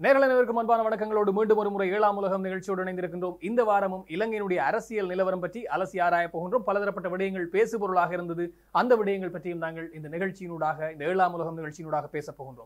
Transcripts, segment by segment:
நேரல நேருக்கு அன்பான வணக்கங்களோடு மீண்டும் ஒரு முறை ஏழாம் உலகம் நிகழ்ச்சியோடு இணைந்திருக்கின்றோம் இந்த வாரமும் இலங்கையினுடைய அரசியல் நிலவரம் பற்றி அலசி ஆராய போகின்றோம் பலதரப்பட்ட விடயங்கள் பேசுபொருளாக இருந்தது அந்த விடயங்கள் பற்றியும் நாங்கள் இந்த நிகழ்ச்சியினூடாக இந்த ஏழாம் உலகம் நிகழ்ச்சியினூடாக பேசப் போகின்றோம்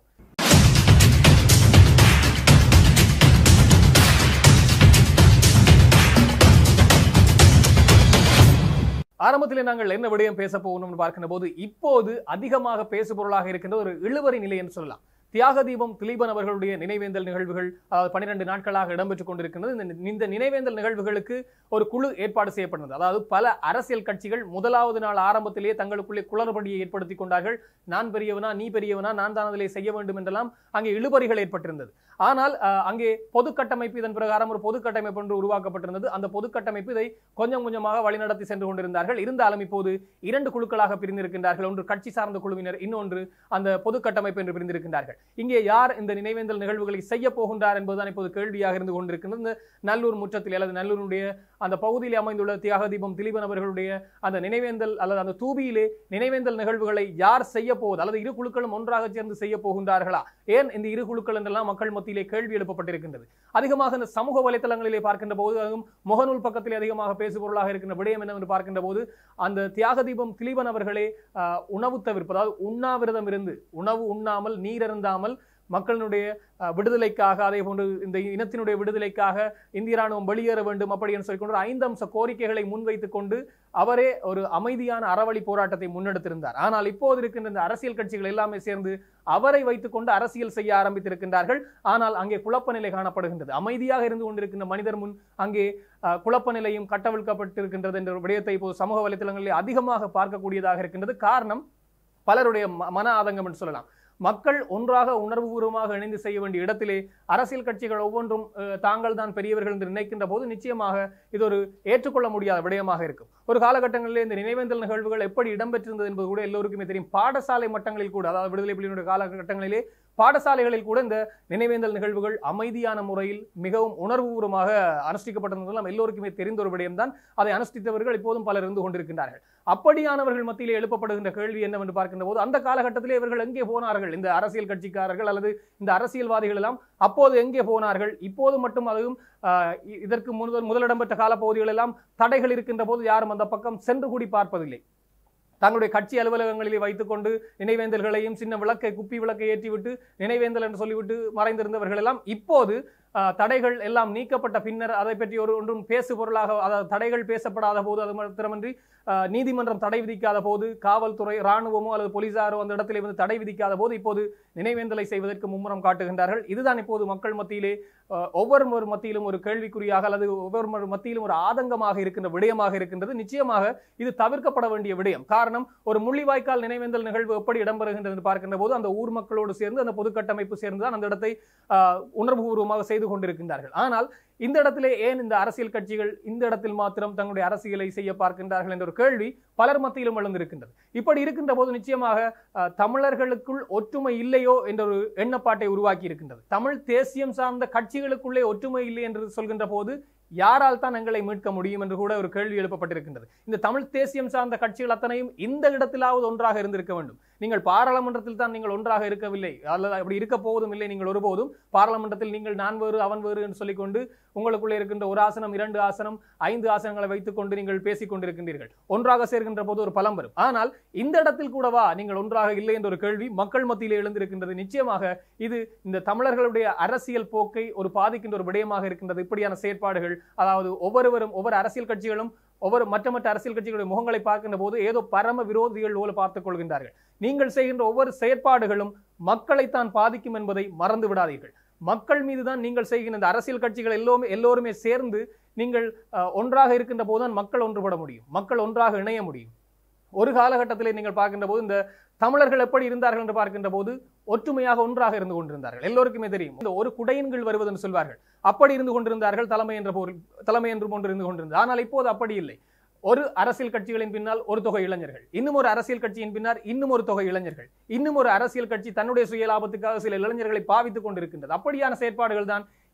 ஆரம்பத்திலே நாங்கள் என்ன விடயம் பேச போகணும்னு பார்க்கின்ற போது இப்போது அதிகமாக பேசுபொருளாக இருக்கின்ற ஒரு இழுவரி நிலை என்று சொல்லலாம் தியாக தீபம் திலீபன் அவர்களுடைய நினைவேந்தல் நிகழ்வுகள் அதாவது பன்னிரண்டு நாட்களாக இடம்பெற்றுக் கொண்டிருக்கின்றது இந்த இந்த நினைவேந்தல் நிகழ்வுகளுக்கு ஒரு குழு ஏற்பாடு செய்யப்பட்டது அதாவது பல அரசியல் கட்சிகள் முதலாவது நாள் ஆரம்பத்திலேயே தங்களுக்குள்ளே குளறுபடியை ஏற்படுத்திக் கொண்டார்கள் நான் பெரியவனா நீ பெரியவனா நான் தான் அதிலே செய்ய வேண்டும் என்றெல்லாம் அங்கே இழுபறிகள் ஏற்பட்டிருந்தது ஆனால் அஹ், அங்கே பொது கட்டமைப்பு இதன் பிரகாரம் ஒரு பொது கட்டமைப்பு ஒன்று உருவாக்கப்பட்டிருந்தது அந்த பொது கட்டமைப்பு இதை கொஞ்சம் கொஞ்சமாக வழிநடத்தி சென்று கொண்டிருந்தார்கள் இருந்தாலும் இப்போது இரண்டு குழுக்களாக பிரிந்திருக்கின்றார்கள் ஒன்று கட்சி சார்ந்த குழுவினர் இன்னொன்று அந்த பொது கட்டமைப்பு என்று பிரிந்திருக்கின்றார்கள் இங்கே யார் இந்த நினைவேந்தல் நிகழ்வுகளை செய்ய போகின்றார் என்பதுதான் இப்போது கேள்வியாக இருந்து கொண்டிருக்கின்றது இந்த நல்லூர் முற்றத்தில் அல்லது நல்லூருடைய அந்த பகுதியில் அமைந்துள்ள தியாக தீபம் திலீபன் அவர்களுடைய அந்த நினைவேந்தல் அல்லது அந்த தூபியிலே நினைவேந்தல் நிகழ்வுகளை யார் செய்ய போவது அல்லது இரு குழுக்களும் ஒன்றாக சேர்ந்து செய்ய போகின்றார்களா ஏன் இந்த இரு குழுக்கள் என்றெல்லாம் மக்கள் மத்தியிலே கேள்வி எழுப்பப்பட்டிருக்கின்றது அதிகமாக இந்த சமூக வலைத்தளங்களிலே பார்க்கின்ற போது அதுவும் முகநூல் பக்கத்தில் அதிகமாக பேசுபொருளாக இருக்கின்ற விடயம் என்னவென்று பார்க்கின்ற போது அந்த தியாக தீபம் திலீபன் அவர்களே ஆஹ், உணவு தவிர்ப்பு அதாவது உண்ணாவிரதம் இருந்து உணவு உண்ணாமல் நீர் அருந்தாமல் மக்களினுடைய அஹ், விடுதலைக்காக அதே போன்று இந்த இனத்தினுடைய விடுதலைக்காக இந்திய ராணுவம் வெளியேற வேண்டும் அப்படி என்று சொல்லிக்கொண்டு ஒரு ஐந்து அம்ச கோரிக்கைகளை முன்வைத்துக் கொண்டு அவரே ஒரு அமைதியான அறவழி போராட்டத்தை முன்னெடுத்திருந்தார் ஆனால் இப்போது இருக்கின்ற இந்த அரசியல் கட்சிகள் எல்லாமே சேர்ந்து அவரை வைத்துக்கொண்டு அரசியல் செய்ய ஆரம்பித்திருக்கின்றார்கள் ஆனால் அங்கே குழப்ப நிலை காணப்படுகின்றது அமைதியாக இருந்து கொண்டிருக்கின்ற மனிதர் முன் அங்கே அஹ், குழப்ப நிலையும் கட்டவிழ்க்கப்பட்டிருக்கின்றது என்ற ஒரு விடயத்தை இப்போது சமூக வலைத்தளங்களில் அதிகமாக பார்க்கக்கூடியதாக இருக்கின்றது காரணம் பலருடைய ம- மன ஆதங்கம் என்று சொல்லலாம் மக்கள் ஒன்றாக உணர்வுபூர்வமாக இணைந்து செய்ய வேண்டிய இடத்திலே அரசியல் கட்சிகள் ஒவ்வொன்றும் அஹ், தாங்கள் தான் பெரியவர்கள் என்று நினைக்கின்ற போது நிச்சயமாக இது ஒரு ஏற்றுக்கொள்ள முடியாத விடயமாக இருக்கும் ஒரு காலகட்டங்களிலே இந்த நினைவேந்தல் நிகழ்வுகள் எப்படி இடம்பெற்றிருந்தது என்பது கூட எல்லோருக்குமே தெரியும் பாடசாலை மட்டங்களில் கூட அதாவது விடுதலை புலிகளுடைய காலகட்டங்களிலே பாடசாலைகளில் கூட இந்த நினைவேந்தல் நிகழ்வுகள் அமைதியான முறையில் மிகவும் உணர்வுபூர்வமாக அனுஷ்டிக்கப்பட்டிருந்தது நாம் எல்லோருக்குமே தெரிந்த ஒரு விடயம்தான் அதை அனுஷ்டித்தவர்கள் இப்போதும் பலர் இருந்து கொண்டிருக்கின்றார்கள் அப்படியானவர்கள் மத்தியிலே எழுப்பப்படுகின்ற கேள்வி என்னவென்று பார்க்கின்ற போது அந்த காலகட்டத்திலே இவர்கள் எங்கே போனார்கள் இந்த அரசியல் கட்சிக்காரர்கள் அல்லது இந்த அரசியல்வாதிகள் எல்லாம் அப்போது எங்கே போனார்கள் இப்போது மட்டும் அதுவும் ஆஹ், இ- இதற்கு முதல் முதலிடம் பெற்ற காலப்பகுதிகள் எல்லாம் தடைகள் இருக்கின்ற போது யாரும் அந்த பக்கம் சென்று கூடி பார்ப்பதில்லை தங்களுடைய கட்சி அலுவலகங்களிலே வைத்துக்கொண்டு நினைவேந்தல்களையும் சின்ன விளக்கை குப்பி விளக்கை ஏற்றிவிட்டு நினைவேந்தல் என்று சொல்லிவிட்டு மறைந்திருந்தவர்கள் எல்லாம் இப்போது ஆஹ், தடைகள் எல்லாம் நீக்கப்பட்ட பின்னர் அதை பற்றி ஒரு ஒன்றும் பேசு பொருளாக அதாவது தடைகள் பேசப்படாத போது அது மாத்திரமன்றி ஆஹ், நீதிமன்றம் தடை விதிக்காத போது காவல்துறை ராணுவமோ அல்லது போலீசாரோ அந்த இடத்திலே வந்து தடை விதிக்காத போது இப்போது நினைவேந்தலை செய்வதற்கு மும்முரம் காட்டுகின்றார்கள் இதுதான் இப்போது மக்கள் மத்தியிலே ஆஹ், ஒவ்வொரு ஒரு மத்தியிலும் ஒரு கேள்விக்குறியாக அல்லது ஒவ்வொரு ஒரு மத்தியிலும் ஒரு ஆதங்கமாக இருக்கின்ற விடயமாக இருக்கின்றது நிச்சயமாக இது தவிர்க்கப்பட வேண்டிய விடயம் காரணம் ஒரு முள்ளிவாய்க்கால் நினைவேந்தல் நிகழ்வு எப்படி இடம்பெறுகின்றது என்று பார்க்கின்ற போது அந்த ஊர் மக்களோடு சேர்ந்து அந்த பொது கட்டமைப்பு சேர்ந்து தான் அந்த இடத்தை ஆஹ், உணர்வுபூர்வமாக செய்து கொண்டிருக்கின்றார்கள் ஆனால் இந்த இடத்திலே ஏன் இந்த அரசியல் கட்சிகள் இந்த இடத்தில் மாத்திரம் தங்களுடைய அரசியலை செய்ய பார்க்கின்றார்கள் என்ற ஒரு கேள்வி பலர் மத்தியிலும் எழுந்திருக்கின்றது இப்படி இருக்கின்ற போது நிச்சயமாக ஆஹ், தமிழர்களுக்குள் ஒற்றுமை இல்லையோ என்ற ஒரு எண்ணப்பாட்டை உருவாக்கி இருக்கின்றது தமிழ் தேசியம் சார்ந்த கட்சிகளுக்குள்ளே ஒற்றுமை இல்லை என்று சொல்கின்ற போது யாரால் தான் எங்களை மீட்க முடியும் என்று கூட ஒரு கேள்வி எழுப்பப்பட்டிருக்கின்றது இந்த தமிழ் தேசியம் சார்ந்த கட்சிகள் அத்தனையும் இந்த இடத்திலாவது ஒன்றாக இருந்திருக்க வேண்டும் நீங்கள் பாராளுமன்றத்தில் தான் நீங்கள் ஒன்றாக இருக்கவில்லை அல்லது அப்படி இருக்க போவதும் இல்லை நீங்கள் ஒருபோதும் பாராளுமன்றத்தில் நீங்கள் நான் வேறு அவன் வேறு என்று சொல்லிக்கொண்டு உங்களுக்குள்ளே இருக்கின்ற ஒரு ஆசனம் இரண்டு ஆசனம் ஐந்து ஆசனங்களை வைத்துக்கொண்டு நீங்கள் பேசிக் கொண்டிருக்கின்றீர்கள் ஒன்றாக சேர்கின்ற போது ஒரு பலம் வரும் ஆனால் இந்த இடத்தில் கூடவா நீங்கள் ஒன்றாக இல்லை என்ற ஒரு கேள்வி மக்கள் மத்தியிலே எழுந்திருக்கின்றது நிச்சயமாக இது இந்த தமிழர்களுடைய அரசியல் போக்கை ஒரு பாதிக்கின்ற ஒரு விடயமாக இருக்கின்றது இப்படியான செயற்பாடுகள் அதாவது ஒவ்வொருவரும் ஒவ்வொரு அரசியல் கட்சிகளும் ஒவ்வொரு மற்ற மற்ற அரசியல் கட்சிகளுடைய முகங்களை பார்க்கின்ற போது ஏதோ பரம விரோதிகள் போல பார்த்துக் கொள்கின்றார்கள் நீங்கள் செய்கின்ற ஒவ்வொரு செயற்பாடுகளும் மக்களைத்தான் பாதிக்கும் என்பதை மறந்து விடாதீர்கள் மக்கள் மீதுதான் நீங்கள் செய்கின்ற இந்த அரசியல் கட்சிகள் எல்லோருமே எல்லோருமே சேர்ந்து நீங்கள் அஹ், ஒன்றாக இருக்கின்ற போதுதான் மக்கள் ஒன்றுபட முடியும் மக்கள் ஒன்றாக இணைய முடியும் ஒரு காலகட்டத்திலே நீங்கள் பார்க்கின்ற போது இந்த தமிழர்கள் எப்படி இருந்தார்கள் என்று பார்க்கின்ற போது ஒற்றுமையாக ஒன்றாக இருந்து கொண்டிருந்தார்கள் எல்லோருக்குமே தெரியும் இந்த ஒரு குடையின் கீழ் வருவதென்று சொல்வார்கள் அப்படி இருந்து கொண்டிருந்தார்கள் தலைமை என்ற பொருள் தலைமை என்று போன்று இருந்து கொண்டிருந்தது ஆனால் இப்போது அப்படி இல்லை ஒரு அரசியல் கட்சிகளின் பின்னால் ஒரு தொகை இளைஞர்கள் இன்னும் ஒரு அரசியல் கட்சியின் பின்னால் இன்னும் ஒரு தொகை இளைஞர்கள் இன்னும் ஒரு அரசியல் கட்சி தன்னுடைய சுய லாபத்துக்காக சில இளைஞர்களை பாவித்துக் கொண்டிருக்கின்றது அப்படியான செயற்பாடுகள் தான்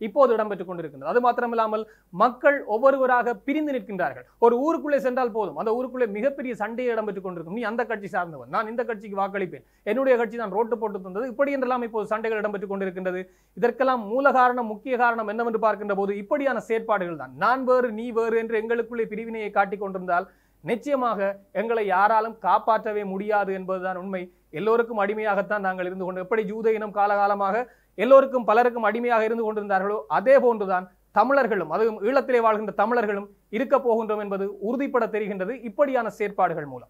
இப்போது இடம்பெற்றுக் கொண்டிருக்கின்றது அது மாத்திரமில்லாமல் மக்கள் ஒவ்வொருவராக பிரிந்து நிற்கின்றார்கள் ஒரு ஊருக்குள்ளே சென்றால் போதும் அந்த ஊருக்குள்ளே மிகப்பெரிய சண்டையை இடம்பெற்றுக் கொண்டிருக்கும் நீ அந்த கட்சி சார்ந்தவன் நான் இந்த கட்சிக்கு வாக்களிப்பேன் என்னுடைய கட்சி தான் ரோட்டு போட்டு தந்தது இப்படி என்றெல்லாம் இப்போது சண்டைகள் இடம்பெற்றுக் கொண்டிருக்கின்றது இதற்கெல்லாம் மூல காரணம் முக்கிய காரணம் என்னவென்று பார்க்கின்ற போது இப்படியான செயற்பாடுகள் தான் நான் வேறு நீ வேறு என்று எங்களுக்குள்ளே பிரிவினையை காட்டிக் கொண்டிருந்தால் நிச்சயமாக எங்களை யாராலும் காப்பாற்றவே முடியாது என்பதுதான் உண்மை எல்லோருக்கும் அடிமையாகத்தான் நாங்கள் இருந்து கொண்டு எப்படி ஜூத இனம் காலகாலமாக எல்லோருக்கும் பலருக்கும் அடிமையாக இருந்து கொண்டிருந்தார்களோ அதே போன்றுதான் தமிழர்களும் அதுவும் ஈழத்திலே வாழ்கின்ற தமிழர்களும் இருக்க போகின்றோம் என்பது உறுதிப்பட தெரிகின்றது இப்படியான செயற்பாடுகள் மூலம்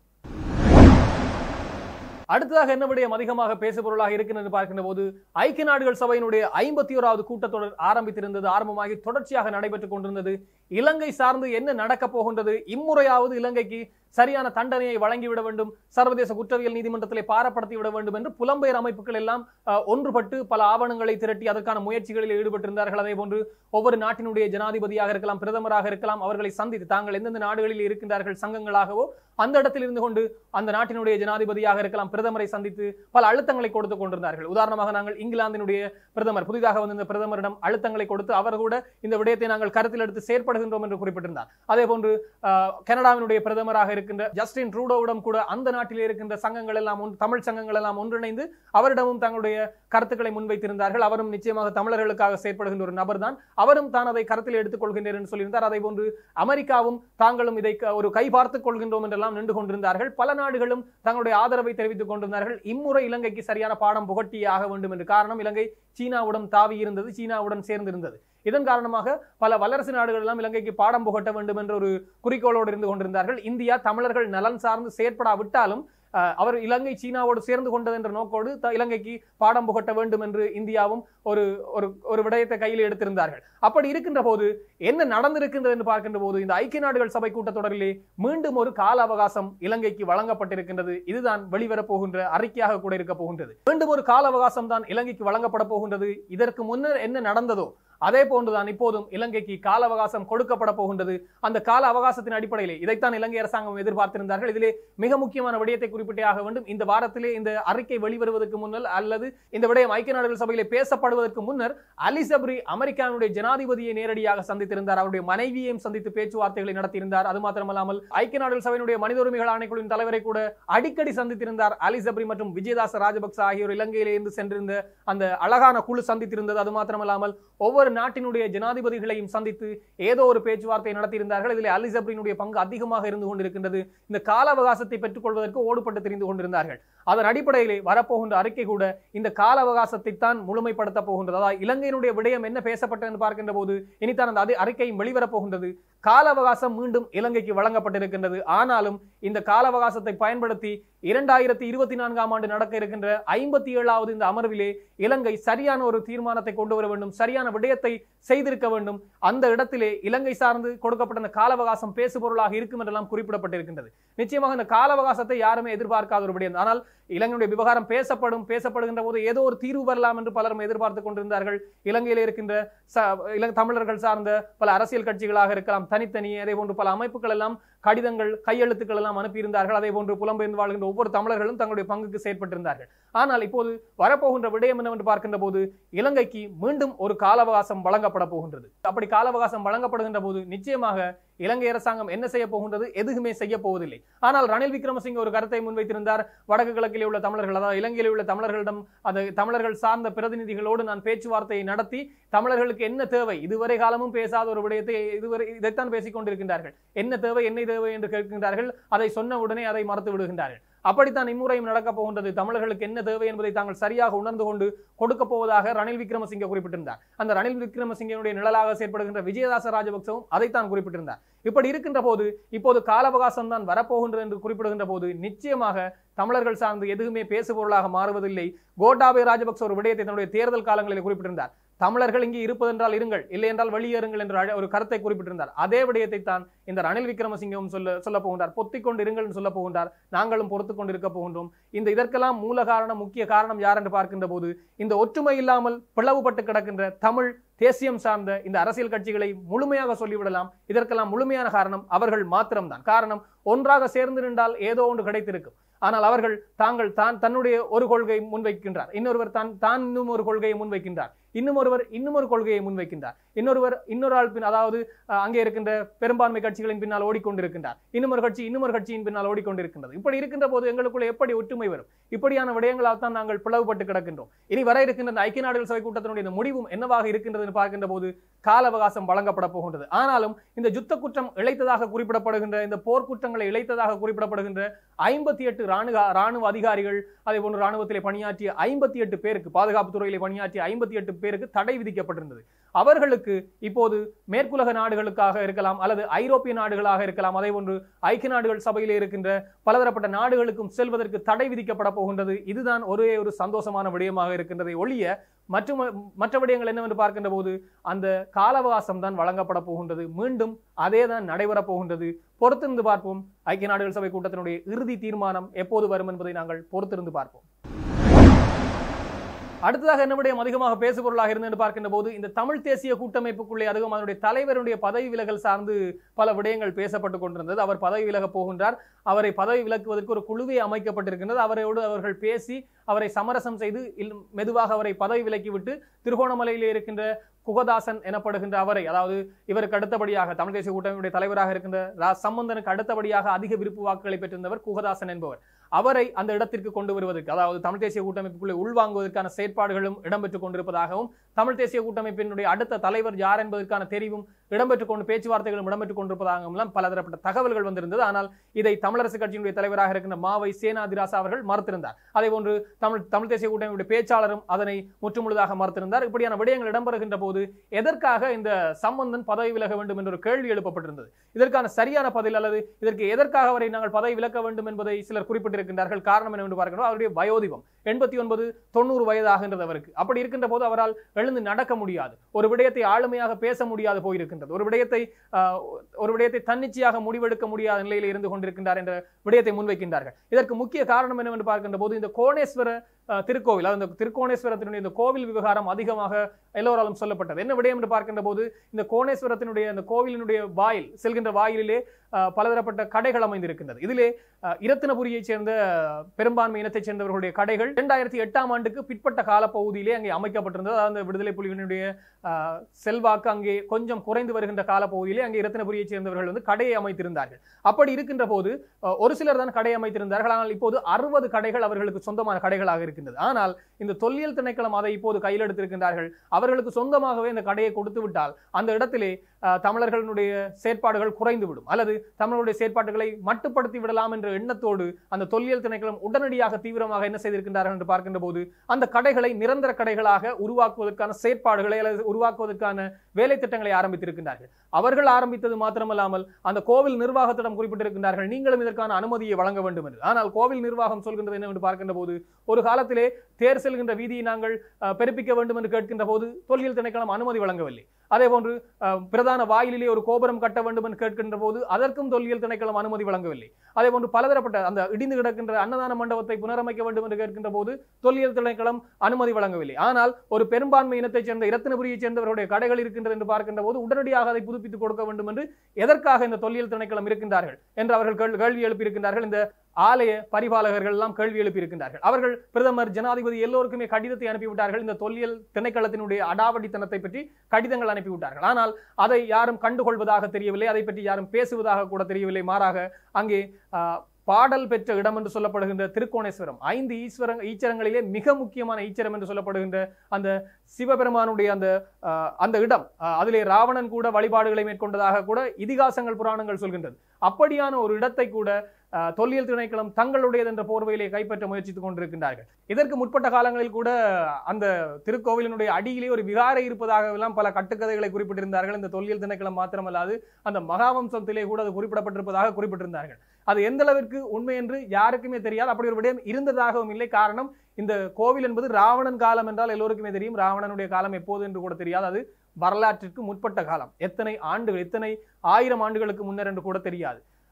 அடுத்ததாக என்ன விடயம் அதிகமாக பேசுபொருளாக இருக்கின்றது பார்க்கின்ற போது ஐக்கிய நாடுகள் சபையினுடைய ஐம்பத்தி ஓராவது கூட்டத்தொடர் ஆரம்பித்திருந்தது ஆரம்பமாகி தொடர்ச்சியாக நடைபெற்றுக் கொண்டிருந்தது இலங்கை சார்ந்து என்ன நடக்கப் போகின்றது இம்முறையாவது இலங்கைக்கு சரியான தண்டனையை வழங்கிவிட வேண்டும் சர்வதேச குற்றவியல் நீதிமன்றத்திலே பாரப்படுத்தி விட வேண்டும் என்று புலம்பெயர் அமைப்புகள் எல்லாம் அஹ், ஒன்றுபட்டு பல ஆவணங்களை திரட்டி அதற்கான முயற்சிகளில் ஈடுபட்டிருந்தார்கள் அதே போன்று ஒவ்வொரு நாட்டினுடைய ஜனாதிபதியாக இருக்கலாம் பிரதமராக இருக்கலாம் அவர்களை சந்தித்து தாங்கள் எந்தெந்த நாடுகளில் இருக்கின்றார்கள் சங்கங்களாகவோ அந்த இடத்தில் இருந்து கொண்டு அந்த நாட்டினுடைய ஜனாதிபதியாக இருக்கலாம் பிரதமரை சந்தித்து பல அழுத்தங்களை கொடுத்து கொண்டிருந்தார்கள் உதாரணமாக நாங்கள் இங்கிலாந்தினுடைய பிரதமர் புதிதாக வந்த இந்த பிரதமரிடம் அழுத்தங்களை கொடுத்து அவர் கூட இந்த விடயத்தை நாங்கள் கருத்தில் எடுத்து செயற்படுகின்றோம் என்று குறிப்பிட்டிருந்தார் அதே போன்று அஹ், கனடாவினுடைய பிரதமராக இருக்கின்ற ஜஸ்டின் ட்ரூடோவிடம் கூட அந்த நாட்டிலே இருக்கின்ற சங்கங்கள் எல்லாம் ஒன்று- தமிழ் சங்கங்கள் எல்லாம் ஒன்றிணைந்து அவரிடமும் தங்களுடைய கருத்துக்களை முன்வைத்திருந்தார்கள் அவரும் நிச்சயமாக தமிழர்களுக்காக செயற்படுகின்ற ஒரு நபர் தான் அவரும் தான் அதை கருத்தில் எடுத்துக் கொள்கின்றேன் என்று சொல்லியிருந்தார் அதே போன்று அமெரிக்காவும் தாங்களும் இதை க- ஒரு கை பார்த்துக் கொள்கின்றோம் என்றெல்லாம் நின்று கொண்டிருந்தார்கள் பல நாடுகளும் தங்களுடைய ஆதரவை தெரிவித்துக் கொண்டிருந்தார்கள் இம்முறை இலங்கைக்கு சரியான பாடம் புகட்டியே ஆக வேண்டும் என்று காரணம் இலங்கை சீனாவுடன் தாவி இருந்தது சீனாவுடன் சேர்ந்திருந்தது இதன் காரணமாக பல வல்லரசு நாடுகள் எல்லாம் இலங்கைக்கு பாடம் புகட்ட வேண்டும் என்ற ஒரு குறிக்கோளோடு இருந்து கொண்டிருந்தார்கள் இந்தியா தமிழர்கள் நலன் சார்ந்து செயற்படாவிட்டாலும் அஹ், அவர் இலங்கை சீனாவோடு சேர்ந்து கொண்டது என்ற நோக்கோடு த- இலங்கைக்கு பாடம் புகட்ட வேண்டும் என்று இந்தியாவும் ஒரு ஒரு ஒரு விடயத்தை கையில் எடுத்திருந்தார்கள் அப்படி இருக்கின்ற போது என்ன நடந்திருக்கின்றது என்று பார்க்கின்ற போது இந்த ஐக்கிய நாடுகள் சபை கூட்டத்தொடரிலே மீண்டும் ஒரு கால அவகாசம் இலங்கைக்கு வழங்கப்பட்டிருக்கின்றது இதுதான் வெளிவரப் போகின்ற அறிக்கையாக கூட இருக்க போகின்றது மீண்டும் ஒரு கால அவகாசம் தான் இலங்கைக்கு வழங்கப்பட போகின்றது இதற்கு முன்னர் என்ன நடந்ததோ அதே போன்றுதான் இப்போதும் இலங்கைக்கு கால அவகாசம் கொடுக்கப்பட போகின்றது அந்த கால அவகாசத்தின் அடிப்படையிலே இதைத்தான் இலங்கை அரசாங்கம் எதிர்பார்த்திருந்தார்கள் இதிலே மிக முக்கியமான விடயத்தை குறிப்பிட்டே ஆக வேண்டும் இந்த வாரத்திலே இந்த அறிக்கை வெளிவருவதற்கு முன்னர் அல்லது இந்த விடயம் ஐக்கிய நாடுகள் சபையிலே பேசப்படுவதற்கு முன்னர் அலி சப்ரி அமெரிக்காவுடைய ஜனாதிபதியை நேரடியாக சந்தித்திருந்தார் அவருடைய மனைவியையும் சந்தித்து பேச்சுவார்த்தைகளை நடத்தியிருந்தார் அது மாத்திரமல்லாமல் ஐக்கிய நாடுகள் சபையினுடைய மனித உரிமைகள் ஆணைக்குழுவின் தலைவரை கூட அடிக்கடி சந்தித்திருந்தார் அலி சப்ரி மற்றும் விஜயதாச ராஜபக்ச ஆகியோர் இலங்கையிலே இருந்து சென்றிருந்த அந்த அழகான குழு சந்தித்திருந்தது அது மாத்திரமல்லாமல் ஒவ்வொரு நாட்டினுடைய ஜனாதிபதிகளையும் சந்தித்து ஏதோ ஒரு பேச்சுவார்த்தை நடத்தியிருந்தார்கள் இதில் அலி சப்ரினுடைய பங்கு அதிகமாக இருந்து கொண்டிருக்கின்றது இந்த கால அவகாசத்தை பெற்றுக்கொள்வதற்கு ஓடுபட்டு தெரிந்து கொண்டிருந்தார்கள் அதன் அடிப்படையிலே வரப்போகின்ற அறிக்கை கூட இந்த கால அவகாசத்தை தான் முழுமைப்படுத்த போகின்றது அதாவது இலங்கையினுடைய விடயம் என்ன பேசப்பட்டது என்று பார்க்கின்ற போது இனித்தான் அந்த அதே அறிக்கையும் வெளிவரப் போகின்றது கால அவகாசம் மீண்டும் இலங்கைக்கு வழங்கப்பட்டிருக்கின்றது ஆனாலும் இந்த கால அவகாசத்தை பயன்படுத்தி இரண்டாயிரத்தி இருபத்தி நான்காம் ஆண்டு நடக்க இருக்கின்ற ஐம்பத்தி ஏழாவது இந்த அமர்விலே இலங்கை சரியான ஒரு தீர்மானத்தை கொண்டு வர வேண்டும் சரியான விடயத்தை செய்திருக்க வேண்டும் அந்த இடத்திலே இலங்கை சார்ந்து கொடுக்கப்பட்ட அந்த கால அவகாசம் பேசுபொருளாக இருக்கும் என்றெல்லாம் குறிப்பிடப்பட்டிருக்கின்றது நிச்சயமாக இந்த கால அவகாசத்தை யாருமே எதிர்பார்க்காத ஒரு விடயம் ஆனால் இலங்கையுடைய விவகாரம் பேசப்படும் பேசப்படுகின்ற போது ஏதோ ஒரு தீர்வு வரலாம் என்று பலரும் எதிர்பார்த்து கொண்டிருந்தார்கள் இலங்கையில் இருக்கின்ற ச- இலங்கை தமிழர்கள் சார்ந்த பல அரசியல் கட்சிகளாக இருக்கலாம் தனித்தனி அதே போன்று பல அமைப்புகள் எல்லாம் கடிதங்கள் கையெழுத்துக்கள் எல்லாம் அனுப்பியிருந்தார்கள் அதே போன்று புலம்பெயர்ந்து வாழ்கின்ற ஒவ்வொரு தமிழர்களும் தங்களுடைய பங்குக்கு செயற்பட்டிருந்தார்கள் ஆனால் இப்போது வரப்போகின்ற விடயம் என்னவென்று பார்க்கின்ற போது இலங்கைக்கு மீண்டும் ஒரு கால அவகாசம் வழங்கப்பட போகின்றது அப்படி கால அவகாசம் வழங்கப்படுகின்ற போது நிச்சயமாக இலங்கை அரசாங்கம் என்ன செய்ய போகின்றது எதுவுமே செய்ய போவதில்லை ஆனால் ரணில் விக்ரமசிங்க ஒரு கருத்தை முன்வைத்திருந்தார் வடக்கு கிழக்கிலே உள்ள தமிழர்கள் அதாவது இலங்கையில் உள்ள தமிழர்களிடம் அது தமிழர்கள் சார்ந்த பிரதிநிதிகளோடு நான் பேச்சுவார்த்தையை நடத்தி தமிழர்களுக்கு என்ன தேவை இதுவரை காலமும் பேசாத ஒரு விடயத்தை இதுவரை இதைத்தான் பேசிக் கொண்டிருக்கின்றார்கள் என்ன தேவை என்ன தேவை என்று கேட்கின்றார்கள் அதை சொன்ன உடனே அதை மறுத்து விடுகின்றார்கள் அப்படித்தான் இம்முறையும் நடக்கப் போகின்றது தமிழர்களுக்கு என்ன தேவை என்பதை தாங்கள் சரியாக உணர்ந்து கொண்டு கொடுக்க போவதாக ரணில் விக்ரமசிங்கே குறிப்பிட்டிருந்தார் அந்த ரணில் விக்ரமசிங்கனுடைய நிழலாக செயற்படுகின்ற விஜயதாச ராஜபக்சவும் அதைத்தான் குறிப்பிட்டிருந்தார் இப்படி இருக்கின்ற போது இப்போது கால அவகாசம் தான் வரப்போகின்றது என்று குறிப்பிடுகின்ற போது நிச்சயமாக தமிழர்கள் சார்ந்து எதுவுமே பேசுபொருளாக மாறுவதில்லை கோட்டாபய ராஜபக்ச ஒரு விடயத்தை தன்னுடைய தேர்தல் காலங்களில் குறிப்பிட்டிருந்தார் தமிழர்கள் இங்கே இருப்பதென்றால் இருங்கள் இல்லை என்றால் வெளியேறுங்கள் என்ற அழ- ஒரு கருத்தை குறிப்பிட்டிருந்தார் அதே விடயத்தை தான் இந்த ரணில் விக்ரமசிங்கவும் சொல்ல சொல்ல போகின்றார் பொத்திக் கொண்டு இருங்கள் என்று சொல்ல போகின்றார் நாங்களும் பொறுத்துக் கொண்டு இருக்க போகின்றோம் இந்த இதற்கெல்லாம் மூல காரணம் முக்கிய காரணம் யார் என்று பார்க்கின்ற போது இந்த ஒற்றுமை இல்லாமல் பிளவுபட்டு கிடக்கின்ற தமிழ் தேசியம் சார்ந்த இந்த அரசியல் கட்சிகளை முழுமையாக சொல்லிவிடலாம் இதற்கெல்லாம் முழுமையான காரணம் அவர்கள் மாத்திரம்தான் காரணம் ஒன்றாக சேர்ந்து நின்றால் ஏதோ ஒன்று கிடைத்திருக்கும் ஆனால் அவர்கள் தாங்கள் தான் தன்னுடைய ஒரு கொள்கை முன்வைக்கின்றார் இன்னொருவர் தான் தான் இன்னும் ஒரு கொள்கையை முன்வைக்கின்றார் இன்னும் ஒருவர் இன்னும் ஒரு கொள்கையை முன்வைக்கின்றார் இன்னொருவர் இன்னொரு ஆள் பின் அதாவது அஹ், அங்கே இருக்கின்ற பெரும்பான்மை கட்சிகளின் பின்னால் ஓடிக்கொண்டிருக்கின்றார் இன்னும் ஒரு கட்சி இன்னும் ஒரு கட்சியின் பின்னால் ஓடிக்கொண்டிருக்கின்றது இப்படி இருக்கின்ற போது எங்களுக்குள்ள எப்படி ஒற்றுமை வரும் இப்படியான விடயங்களால் தான் நாங்கள் பிளவுபட்டு கிடக்கின்றோம் இனி வர இருக்கின்ற இந்த ஐக்கிய நாடுகள் சபை கூட்டத்தினுடைய இந்த முடிவும் என்னவாக இருக்கின்றது பார்க்கின்ற போது கால அவகாசம் வழங்கப்பட போகின்றது ஆனாலும் இந்த யுத்த குற்றம் இழைத்ததாக குறிப்பிடப்படுகின்ற இந்த போர்க்குற்றங்களை இழைத்ததாக குறிப்பிடப்படுகின்ற ஐம்பத்தி எட்டு ராணுவ ராணுவ அதிகாரிகள் அதே போன்று ராணுவத்திலே பணியாற்றிய ஐம்பத்தி எட்டு பேருக்கு பாதுகாப்பு துறையிலே பணியாற்றிய ஐம்பத்தி எட்டு பேருக்கு தடை விதிக்கப்பட்டிருந்தது அவர்களுக்கு இப்போது மேற்குலக நாடுகளுக்காக இருக்கலாம் அல்லது ஐரோப்பிய நாடுகளாக இருக்கலாம் அதே போன்று ஐக்கிய நாடுகள் சபையிலே இருக்கின்ற பலதரப்பட்ட நாடுகளுக்கும் செல்வதற்கு தடை விதிக்கப்பட போகின்றது இதுதான் ஒரே ஒரு சந்தோஷமான விடயமாக இருக்கின்றதை ஒழிய மற்றும் மற்ற விடயங்கள் என்னவென்று பார்க்கின்ற போது அந்த கால அவகாசம் தான் வழங்கப்பட போகின்றது மீண்டும் அதே தான் நடைபெறப் போகின்றது பொறுத்திருந்து பார்ப்போம் ஐக்கிய நாடுகள் சபை கூட்டத்தினுடைய இறுதி தீர்மானம் எப்போது வரும் என்பதை நாங்கள் பொறுத்திருந்து பார்ப்போம் அடுத்ததாக என்ன விடயம் அதிகமாக பேசுபொருளாக இருந்து பார்க்கின்ற போது இந்த தமிழ் தேசிய கூட்டமைப்புக்குள்ளே அதுவும் அதனுடைய தலைவருடைய பதவி விலகல் சார்ந்து பல விடயங்கள் பேசப்பட்டு கொண்டிருந்தது அவர் பதவி விலகப் போகின்றார் அவரை பதவி விலக்குவதற்கு ஒரு குழுவே அமைக்கப்பட்டிருக்கின்றது அவரோடு அவர்கள் பேசி அவரை சமரசம் செய்து இல்- மெதுவாக அவரை பதவி விலக்கிவிட்டு திருகோணமலையிலே இருக்கின்ற குகதாசன் எனப்படுகின்ற அவரை அதாவது இவருக்கு அடுத்தபடியாக தமிழ் தேசிய கூட்டமைப்புடைய தலைவராக இருக்கின்ற ரா சம்பந்தனுக்கு அடுத்தபடியாக அதிக விருப்பு வாக்குகளை பெற்றிருந்தவர் குகதாசன் என்பவர் அவரை அந்த இடத்திற்கு கொண்டு வருவதற்கு அதாவது தமிழ் தேசிய கூட்டமைப்புக்குள்ளே உள்வாங்குவதற்கான செயற்பாடுகளும் இடம்பெற்றுக் கொண்டிருப்பதாகவும் தமிழ் தேசிய கூட்டமைப்பினுடைய அடுத்த தலைவர் யார் என்பதற்கான தெரிவும் இடம்பெற்றுக் கொண்டு பேச்சுவார்த்தைகளும் இடம்பெற்றுக் கொண்டிருப்பதாகவும் எல்லாம் பலதரப்பட்ட தகவல்கள் வந்திருந்தது ஆனால் இதை தமிழரசு கட்சியினுடைய தலைவராக இருக்கின்ற மாவை சேனாதிராசா அவர்கள் மறுத்திருந்தார் அதே போன்று தமிழ் தமிழ் தேசிய கூட்டமைப்புடைய பேச்சாளரும் அதனை முற்றுமுழுதாக மறுத்திருந்தார் இப்படியான விடயங்கள் இடம்பெறுகின்ற போது எதற்காக இந்த சம்பந்தன் பதவி விலக வேண்டும் என்ற ஒரு கேள்வி எழுப்பப்பட்டிருந்தது இதற்கான சரியான பதில் அல்லது இதற்கு எதற்காக அவரை நாங்கள் பதவி விலக்க வேண்டும் என்பதை சிலர் குறிப்பிட்டிருக்கின்றார்கள் காரணம் என்னவென்று பார்க்கிறோம் அவருடைய வயோதிபம் எண்பத்தி ஒன்பது தொண்ணூறு வயதாகின்றது அவருக்கு அப்படி இருக்கின்ற போது அவரால் எழுந்து நடக்க முடியாது ஒரு விடயத்தை ஆளுமையாக பேச முடியாது போயிருக்கின்றது ஒரு விடயத்தை ஆஹ், ஒரு விடயத்தை தன்னிச்சையாக முடிவெடுக்க முடியாத நிலையில் இருந்து கொண்டிருக்கின்றார் என்ற விடயத்தை முன்வைக்கின்றார்கள் இதற்கு முக்கிய காரணம் என்னவென்று பார்க்கின்ற போது இந்த கோணேஸ்வர ஆஹ், திருக்கோவில் அதாவது இந்த திருக்கோணேஸ்வரத்தினுடைய இந்த கோவில் விவகாரம் அதிகமாக எல்லோராலும் சொல்லப்பட்டது என்ன விடயம் என்று பார்க்கின்ற போது இந்த கோணேஸ்வரத்தினுடைய அந்த கோவிலினுடைய வாயில் செல்கின்ற வாயிலிலே ஆஹ், பலதரப்பட்ட கடைகள் அமைந்திருக்கின்றது இதிலே ஆஹ், இரத்தினபுரியைச் சேர்ந்த பெரும்பான்மை இனத்தைச் சேர்ந்தவர்களுடைய கடைகள் இரண்டாயிரத்தி எட்டாம் ஆண்டுக்கு பிற்பட்ட காலப்பகுதியிலே அங்கே அமைக்கப்பட்டிருந்தது அதாவது அந்த விடுதலை புலிகளினுடைய ஆஹ், செல்வாக்கு அங்கே கொஞ்சம் குறைந்து வருகின்ற காலப்பகுதியிலே அங்கே இரத்தினபுரியைச் சேர்ந்தவர்கள் வந்து கடையை அமைத்திருந்தார்கள் அப்படி இருக்கின்ற போது அஹ், ஒரு சிலர் தான் கடை அமைத்திருந்தார்கள் ஆனால் இப்போது அறுபது கடைகள் அவர்களுக்கு சொந்தமான கடைகளாக இருக்கின்றது ஆனால் இந்த தொல்லியல் திணைக்களம் அதை இப்போது கையில் எடுத்திருக்கின்றார்கள் அவர்களுக்கு சொந்தமாகவே இந்த கடையை கொடுத்து விட்டால் அந்த இடத்திலே அஹ், தமிழர்களுடைய செயற்பாடுகள் குறைந்துவிடும் அல்லது தமிழர்களுடைய செயற்பாடுகளை மட்டுப்படுத்தி விடலாம் என்ற எண்ணத்தோடு அந்த தொல்லியல் திணைக்களம் உடனடியாக தீவிரமாக என்ன செய்திருக்கின்றார்கள் என்று பார்க்கின்ற போது அந்த கடைகளை நிரந்தர கடைகளாக உருவாக்குவதற்கான செயற்பாடுகளை அல்லது உருவாக்குவதற்கான வேலை திட்டங்களை ஆரம்பித்திருக்கின்றார்கள் அவர்கள் ஆரம்பித்தது மாத்திரமல்லாமல் அந்த கோவில் நிர்வாகத்திடம் குறிப்பிட்டிருக்கின்றார்கள் நீங்களும் இதற்கான அனுமதியை வழங்க வேண்டும் என்று ஆனால் கோவில் நிர்வாகம் சொல்கின்றது என்னவென்று பார்க்கின்ற போது ஒரு காலத்திலே தேர் செல்கின்ற வீதியை நாங்கள் அஹ், பெருப்பிக்க வேண்டும் என்று கேட்கின்ற போது தொல்லியல் திணைக்களம் அனுமதி வழங்கவில்லை அதே போன்று அஹ், பிரதான வாயிலிலே ஒரு கோபுரம் கட்ட வேண்டும் என்று கேட்கின்ற போது அதற்கும் தொல்லியல் திணைக்களம் அனுமதி வழங்கவில்லை அதே போன்று பலதரப்பட்ட அந்த இடிந்து கிடக்கின்ற அன்னதான மண்டபத்தை புனரமைக்க வேண்டும் என்று கேட்கின்ற போது தொல்லியல் திணைக்களம் அனுமதி வழங்கவில்லை ஆனால் ஒரு பெரும்பான்மை இனத்தைச் சேர்ந்த இரத்தினபுரியைச் சேர்ந்தவருடைய கடைகள் இருக்கின்றது என்று பார்க்கின்ற போது உடனடியாக அதை புதுப்பித்துக் கொடுக்க வேண்டும் என்று எதற்காக இந்த தொல்லியல் திணைக்களம் இருக்கின்றார்கள் என்று அவர்கள் கேள்- கேள்வி எழுப்பியிருக்கின்றார்கள் இந்த ஆலய பரிபாலகர்கள் எல்லாம் கேள்வி எழுப்பியிருக்கின்றார்கள் அவர்கள் பிரதமர் ஜனாதிபதி எல்லோருக்குமே கடிதத்தை அனுப்பிவிட்டார்கள் இந்த தொல்லியல் திணைக்களத்தினுடைய அடாவடித்தனத்தை பற்றி கடிதங்கள் அனுப்பிவிட்டார்கள் ஆனால் அதை யாரும் கண்டுகொள்வதாக தெரியவில்லை அதை பற்றி யாரும் பேசுவதாக கூட தெரியவில்லை மாறாக அங்கே ஆஹ், பாடல் பெற்ற இடம் என்று சொல்லப்படுகின்ற திருக்கோணேஸ்வரம் ஐந்து ஈஸ்வர ஈச்சரங்களிலே மிக முக்கியமான ஈச்சரம் என்று சொல்லப்படுகின்ற அந்த சிவபெருமானுடைய அந்த ஆஹ், அந்த இடம் ஆஹ், அதிலே ராவணன் கூட வழிபாடுகளை மேற்கொண்டதாக கூட இதிகாசங்கள் புராணங்கள் சொல்கின்றது அப்படியான ஒரு இடத்தை கூட ஆஹ், தொல்லியல் திணைக்களம் தங்களுடையது என்ற போர்வையிலே கைப்பற்ற முயற்சித்துக் கொண்டிருக்கின்றார்கள் இதற்கு முற்பட்ட காலங்களில் கூட அந்த திருக்கோவிலினுடைய அடியிலே ஒரு விகாரை இருப்பதாக எல்லாம் பல கட்டுக்கதைகளை குறிப்பிட்டிருந்தார்கள் இந்த தொல்லியல் திணைக்களம் மாத்திரமல்லாது அந்த மகாவம்சத்திலே கூட அது குறிப்பிடப்பட்டிருப்பதாக குறிப்பிட்டிருந்தார்கள் அது எந்த அளவிற்கு உண்மை என்று யாருக்குமே தெரியாது அப்படி ஒரு விடயம் இருந்ததாகவும் இல்லை காரணம் இந்த கோவில் என்பது ராவணன் காலம் என்றால் எல்லோருக்குமே தெரியும் ராவணனுடைய காலம் எப்போது என்று கூட தெரியாது அது வரலாற்றிற்கு முற்பட்ட காலம் எத்தனை ஆண்டுகள் எத்தனை ஆயிரம் ஆண்டுகளுக்கு முன்னர் என்று கூட தெரியாது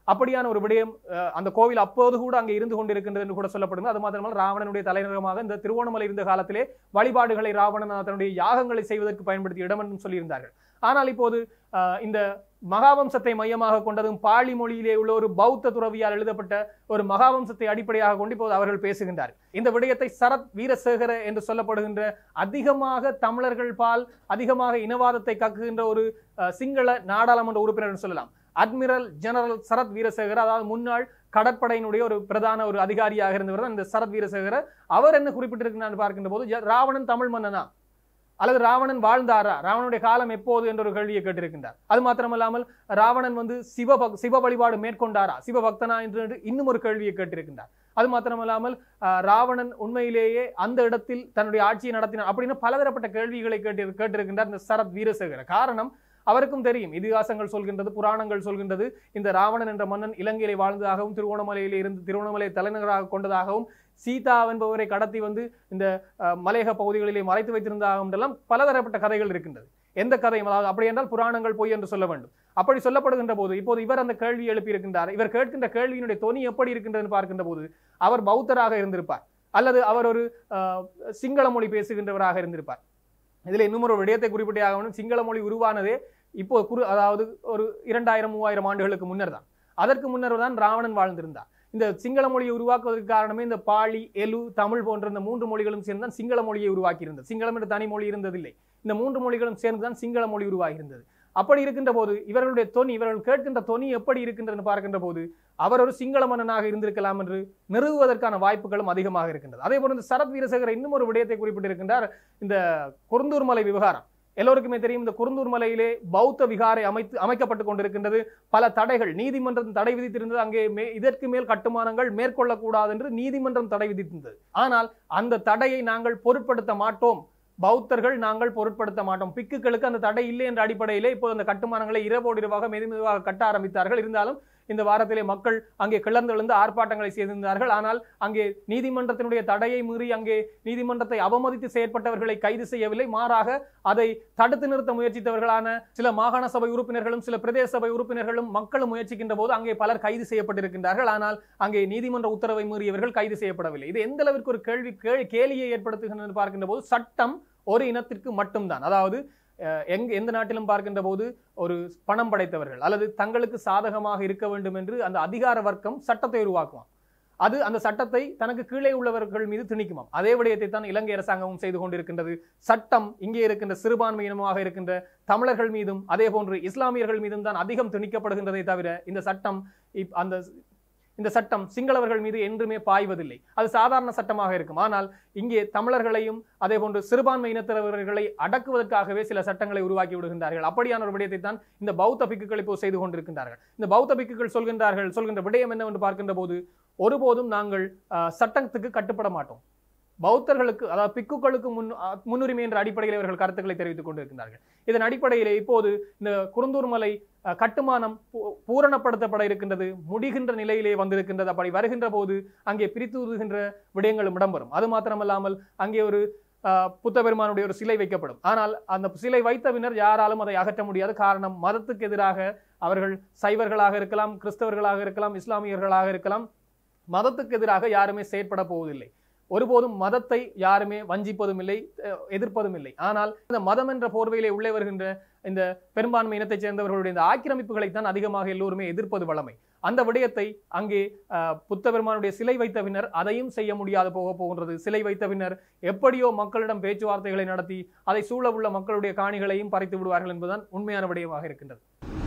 அப்படியான ஒரு விடயம் அஹ், அந்த கோவில் அப்போது கூட அங்கே இருந்து கொண்டிருக்கின்றது என்று கூட சொல்லப்படுகிறது அது மாத்திரமல்ல ராவணனுடைய தலைநகரமாக இந்த திருவோணமலை இருந்த காலத்திலே வழிபாடுகளை ராவணன் தன்னுடைய யாகங்களை செய்வதற்கு பயன்படுத்திய இடம் என்றும் சொல்லியிருந்தார்கள் ஆனால் இப்போது அஹ், இந்த மகாவம்சத்தை மையமாக கொண்டதும் பாளி மொழியிலே உள்ள ஒரு பௌத்த துறவியால் எழுதப்பட்ட ஒரு மகாவம்சத்தை அடிப்படையாக கொண்டு இப்போது அவர்கள் பேசுகின்றார் இந்த விடயத்தை சரத் வீரசேகர என்று சொல்லப்படுகின்ற அதிகமாக தமிழர்கள் பால் அதிகமாக இனவாதத்தை கக்குகின்ற ஒரு அஹ், சிங்கள நாடாளுமன்ற உறுப்பினர் என்று சொல்லலாம் அட்மிரல் ஜெனரல் சரத் வீரசேகர அதாவது முன்னாள் கடற்படையினுடைய ஒரு பிரதான ஒரு அதிகாரியாக இருந்தவர் தான் இந்த சரத் வீரசேகர அவர் என்ன குறிப்பிட்டிருக்கிறார் பார்க்கின்ற போது ஜ- ராவணன் தமிழ் மன்னனா அல்லது ராவணன் வாழ்ந்தாரா ராவணனுடைய காலம் எப்போது என்ற ஒரு கேள்வியை கேட்டிருக்கின்றார் அது மாத்திரமல்லாமல் ராவணன் வந்து சிவ பக்- சிவ வழிபாடு மேற்கொண்டாரா சிவபக்தனா என்று இன்னும் ஒரு கேள்வியை கேட்டிருக்கின்றார் அது மாத்திரமல்லாமல் ஆஹ், ராவணன் உண்மையிலேயே அந்த இடத்தில் தன்னுடைய ஆட்சியை நடத்தினார் அப்படின்னு பலதரப்பட்ட கேள்விகளை கேட்டு கேட்டிருக்கின்றார் இந்த சரத் வீரசேகர காரணம் அவருக்கும் தெரியும் இதிகாசங்கள் சொல்கின்றது புராணங்கள் சொல்கின்றது இந்த ராவணன் என்ற மன்னன் இலங்கையிலே வாழ்ந்ததாகவும் திருவோணமலையிலே இருந்து திருவோணமலை தலைநகராக கொண்டதாகவும் சீதா என்பவரை கடத்தி வந்து இந்த அஹ், மலையக பகுதிகளிலே மறைத்து வைத்திருந்ததாகவும் எல்லாம் பலதரப்பட்ட கதைகள் இருக்கின்றது எந்த கதையும் அதாவது அப்படி என்றால் புராணங்கள் பொய் என்று சொல்ல வேண்டும் அப்படி சொல்லப்படுகின்ற போது இப்போது இவர் அந்த கேள்வி எழுப்பி இருக்கின்றார் இவர் கேட்கின்ற கேள்வியினுடைய தொனி எப்படி இருக்கின்றதுன்னு பார்க்கின்ற போது அவர் பௌத்தராக இருந்திருப்பார் அல்லது அவர் ஒரு அஹ், சிங்கள மொழி பேசுகின்றவராக இருந்திருப்பார் இதில் இன்னும் ஒரு விடயத்தை குறிப்பிட்டே ஆகணும் சிங்கள மொழி உருவானதே இப்போ குறு அதாவது ஒரு இரண்டாயிரம் மூவாயிரம் ஆண்டுகளுக்கு முன்னர் தான் அதற்கு முன்னர் தான் ராவணன் வாழ்ந்திருந்தார் இந்த சிங்கள மொழியை உருவாக்குவதற்கு காரணமே இந்த பாளி எலு தமிழ் போன்ற இந்த மூன்று மொழிகளும் சேர்ந்து தான் சிங்கள மொழியை உருவாக்கி இருந்தது சிங்களம் என்ற தனி மொழி இருந்ததில்லை இந்த மூன்று மொழிகளும் சேர்ந்து தான் சிங்கள மொழி உருவாகி இருந்தது அப்படி இருக்கின்ற போது இவர்களுடைய தொனி இவர்கள் கேட்கின்ற தொனி எப்படி இருக்கின்றது பார்க்கின்ற போது அவர் ஒரு சிங்கள மன்னனாக இருந்திருக்கலாம் என்று நிறுவுவதற்கான வாய்ப்புகளும் அதிகமாக இருக்கின்றது அதே போல இந்த சரத் வீரசேகர் இன்னும் ஒரு விடயத்தை குறிப்பிட்டிருக்கின்றார் இந்த குருந்தூர் மலை விவகாரம் எல்லோருக்குமே தெரியும் இந்த குருந்தூர் மலையிலே பௌத்த விகாரை அமைத்து அமைக்கப்பட்டு கொண்டிருக்கின்றது பல தடைகள் நீதிமன்றம் தடை விதித்திருந்தது அங்கே மே இதற்கு மேல் கட்டுமானங்கள் மேற்கொள்ளக்கூடாது என்று நீதிமன்றம் தடை விதித்திருந்தது ஆனால் அந்த தடையை நாங்கள் பொருட்படுத்த மாட்டோம் பௌத்தர்கள் நாங்கள் பொருட்படுத்த மாட்டோம் பிக்குகளுக்கு அந்த தடை இல்லை என்ற அடிப்படையிலே இப்போது அந்த கட்டுமானங்களை இரவோடு இரவாக மெது மெதுவாக கட்ட ஆரம்பித்தார்கள் இருந்தாலும் இந்த வாரத்திலே மக்கள் அங்கே கிளர்ந்தெழுந்து ஆர்ப்பாட்டங்களை செய்திருந்தார்கள் ஆனால் அங்கே நீதிமன்றத்தினுடைய தடையை மீறி அங்கே நீதிமன்றத்தை அவமதித்து செயற்பட்டவர்களை கைது செய்யவில்லை மாறாக அதை தடுத்து நிறுத்த முயற்சித்தவர்களான சில மாகாண சபை உறுப்பினர்களும் சில பிரதேச சபை உறுப்பினர்களும் மக்களும் முயற்சிக்கின்ற போது அங்கே பலர் கைது செய்யப்பட்டிருக்கின்றார்கள் ஆனால் அங்கே நீதிமன்ற உத்தரவை மீறியவர்கள் கைது செய்யப்படவில்லை இது எந்த அளவிற்கு ஒரு கேள்வி கே- கேலியை ஏற்படுத்துகின்றது பார்க்கின்ற போது சட்டம் ஒரு இனத்திற்கு மட்டும்தான் அதாவது அஹ், எங்க எந்த நாட்டிலும் பார்க்கின்ற போது ஒரு பணம் படைத்தவர்கள் அல்லது தங்களுக்கு சாதகமாக இருக்க வேண்டும் என்று அந்த அதிகார வர்க்கம் சட்டத்தை உருவாக்குவான் அது அந்த சட்டத்தை தனக்கு கீழே உள்ளவர்கள் மீது திணிக்குமாம் அதே விடயத்தை தான் இலங்கை அரசாங்கமும் செய்து கொண்டிருக்கின்றது சட்டம் இங்கே இருக்கின்ற சிறுபான்மை இனமாக இருக்கின்ற தமிழர்கள் மீதும் அதே போன்று இஸ்லாமியர்கள் மீதும் தான் அதிகம் திணிக்கப்படுகின்றதை தவிர இந்த சட்டம் இப்- அந்த இந்த சட்டம் சிங்களவர்கள் மீது என்றுமே பாய்வதில்லை அது சாதாரண சட்டமாக இருக்கும் ஆனால் இங்கே தமிழர்களையும் அதே போன்று சிறுபான்மை இனத்தவர்களை அடக்குவதற்காகவே சில சட்டங்களை உருவாக்கி விடுகின்றார்கள் அப்படியான ஒரு விடயத்தை தான் இந்த பௌத்த பிக்குகள் இப்போ செய்து கொண்டிருக்கின்றார்கள் இந்த பௌத்த பிக்குகள் சொல்கின்றார்கள் சொல்கின்ற விடயம் என்னவென்று பார்க்கின்ற போது ஒருபோதும் நாங்கள் அஹ், சட்டத்துக்கு கட்டுப்பட மாட்டோம் பௌத்தர்களுக்கு அதாவது பிக்குகளுக்கு முன் அஹ், முன்னுரிமை என்ற அடிப்படையில் இவர்கள் கருத்துக்களை தெரிவித்துக் கொண்டிருக்கிறார்கள் இதன் அடிப்படையிலே இப்போது இந்த குருந்தூர் மலை அஹ், கட்டுமானம் பூ- பூரணப்படுத்தப்பட இருக்கின்றது முடிகின்ற நிலையிலே வந்திருக்கின்றது அப்படி வருகின்ற போது அங்கே பிரித்துகின்ற விடயங்களும் இடம்பெறும் அது மாத்திரமல்லாமல் அங்கே ஒரு அஹ், புத்த பெருமானுடைய ஒரு சிலை வைக்கப்படும் ஆனால் அந்த சிலை வைத்த பின்னர் யாராலும் அதை அகற்ற முடியாது காரணம் மதத்துக்கு எதிராக அவர்கள் சைவர்களாக இருக்கலாம் கிறிஸ்தவர்களாக இருக்கலாம் இஸ்லாமியர்களாக இருக்கலாம் மதத்துக்கு எதிராக யாருமே செயற்பட போவதில்லை ஒருபோதும் மதத்தை யாருமே வஞ்சிப்பதும் இல்லை அஹ், எதிர்ப்பதும் இல்லை ஆனால் இந்த மதம் என்ற போர்வையிலே உள்ளே வருகின்ற இந்த பெரும்பான்மை இனத்தைச் சேர்ந்தவர்களுடைய இந்த ஆக்கிரமிப்புகளைத்தான் அதிகமாக எல்லோருமே எதிர்ப்பது வழமை அந்த விடயத்தை அங்கே அஹ், புத்த பெருமானுடைய சிலை வைத்த பின்னர் அதையும் செய்ய முடியாது போக போகின்றது சிலை வைத்த பின்னர் எப்படியோ மக்களிடம் பேச்சுவார்த்தைகளை நடத்தி அதை சூழ உள்ள மக்களுடைய காணிகளையும் பறித்து விடுவார்கள் என்பதுதான் உண்மையான விடயமாக இருக்கின்றது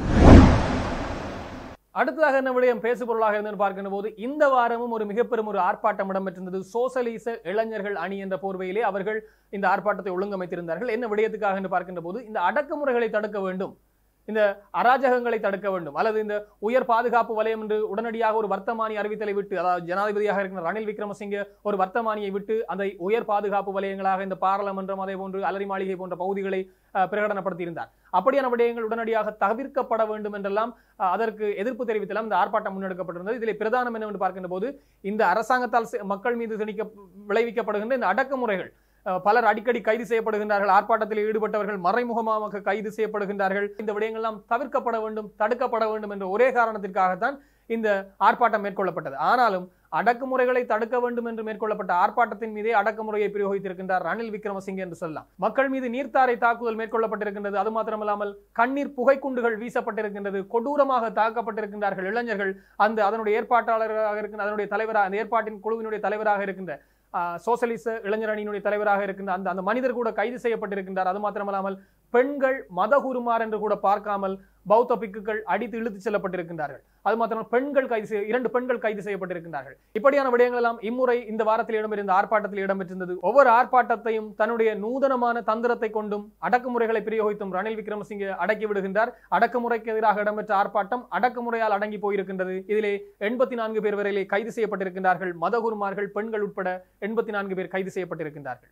அடுத்ததாக என்ன விடயம் பேசுபொருளாக இருந்து பார்க்கின்ற போது இந்த வாரமும் ஒரு மிகப்பெரும் ஒரு ஆர்ப்பாட்டம் இடம்பெற்றிருந்தது சோசலிச இளைஞர்கள் அணி என்ற போர்வையிலே அவர்கள் இந்த ஆர்ப்பாட்டத்தை ஒழுங்கமைத்திருந்தார்கள் என்ன விடயத்துக்காக என்று பார்க்கின்ற போது இந்த அடக்குமுறைகளை தடுக்க வேண்டும் இந்த அராஜகங்களை தடுக்க வேண்டும் அல்லது இந்த உயர் பாதுகாப்பு வலயம் என்று உடனடியாக ஒரு வர்த்தமானி அறிவித்தலை விட்டு அதாவது ஜனாதிபதியாக இருக்கிற ரணில் விக்ரமசிங்கே ஒரு வர்த்தமானியை விட்டு அதை உயர் பாதுகாப்பு வலயங்களாக இந்த பாராளுமன்றம் அதே போன்று அலரி மாளிகை போன்ற பகுதிகளை அஹ், பிரகடனப்படுத்தியிருந்தார் அப்படியான விடயங்கள் உடனடியாக தவிர்க்கப்பட வேண்டும் என்றெல்லாம் அஹ், அதற்கு எதிர்ப்பு தெரிவித்தெல்லாம் இந்த ஆர்ப்பாட்டம் முன்னெடுக்கப்பட்டிருந்தது இதில் பிரதானம் என்னவென்று பார்க்கின்ற போது இந்த அரசாங்கத்தால் செ- மக்கள் மீது திணிக்க விளைவிக்கப்படுகின்ற இந்த அடக்குமுறைகள் அஹ், பலர் அடிக்கடி கைது செய்யப்படுகின்றார்கள் ஆர்ப்பாட்டத்தில் ஈடுபட்டவர்கள் மறைமுகமாக கைது செய்யப்படுகின்றார்கள் இந்த விடயங்கள்லாம் தவிர்க்கப்பட வேண்டும் தடுக்கப்பட வேண்டும் என்ற ஒரே காரணத்திற்காகத்தான் இந்த ஆர்ப்பாட்டம் மேற்கொள்ளப்பட்டது ஆனாலும் அடக்குமுறைகளை தடுக்க வேண்டும் என்று மேற்கொள்ளப்பட்ட ஆர்ப்பாட்டத்தின் மீதே அடக்குமுறையை பிரயோகித்திருக்கின்றார் ரணில் விக்ரமசிங்கே என்று சொல்லலாம் மக்கள் மீது நீர்த்தாரை தாக்குதல் மேற்கொள்ளப்பட்டிருக்கின்றது அது மாத்திரமல்லாமல் கண்ணீர் புகைக்குண்டுகள் வீசப்பட்டிருக்கின்றது கொடூரமாக தாக்கப்பட்டிருக்கின்றார்கள் இளைஞர்கள் அந்த அதனுடைய ஏற்பாட்டாளராக இருக்கின்ற அதனுடைய தலைவராக அந்த ஏற்பாட்டின் குழுவினுடைய தலைவராக இருக்கின்ற ஆஹ், சோசலிச இளைஞர் அணியினுடைய தலைவராக இருக்கின்ற அந்த அந்த மனிதர் கூட கைது செய்யப்பட்டிருக்கின்றார் அது மாத்திரமல்லாமல் பெண்கள் மதகுருமார் என்று கூட பார்க்காமல் பௌத்த பிக்குகள் அடித்து இழுத்துச் செல்லப்பட்டிருக்கின்றார்கள் அது மாத்திரம் பெண்கள் கைது செய்ய இரண்டு பெண்கள் கைது செய்யப்பட்டிருக்கின்றார்கள் இப்படியான விடயங்கள் எல்லாம் இம்முறை இந்த வாரத்தில் இடம்பெறுந்த ஆர்ப்பாட்டத்தில் இடம்பெற்றிருந்தது ஒவ்வொரு ஆர்ப்பாட்டத்தையும் தன்னுடைய நூதனமான தந்திரத்தை கொண்டும் அடக்குமுறைகளை பிரயோகித்தும் ரணில் விக்ரமசிங்கே அடக்கி விடுகின்றார் அடக்குமுறைக்கு எதிராக இடம்பெற்ற ஆர்ப்பாட்டம் அடக்குமுறையால் அடங்கி போயிருக்கின்றது இதிலே எண்பத்தி நான்கு பேர் வரையிலே கைது செய்யப்பட்டிருக்கின்றார்கள் மதகுருமார்கள் பெண்கள் உட்பட எண்பத்தி நான்கு பேர் கைது செய்யப்பட்டிருக்கின்றார்கள்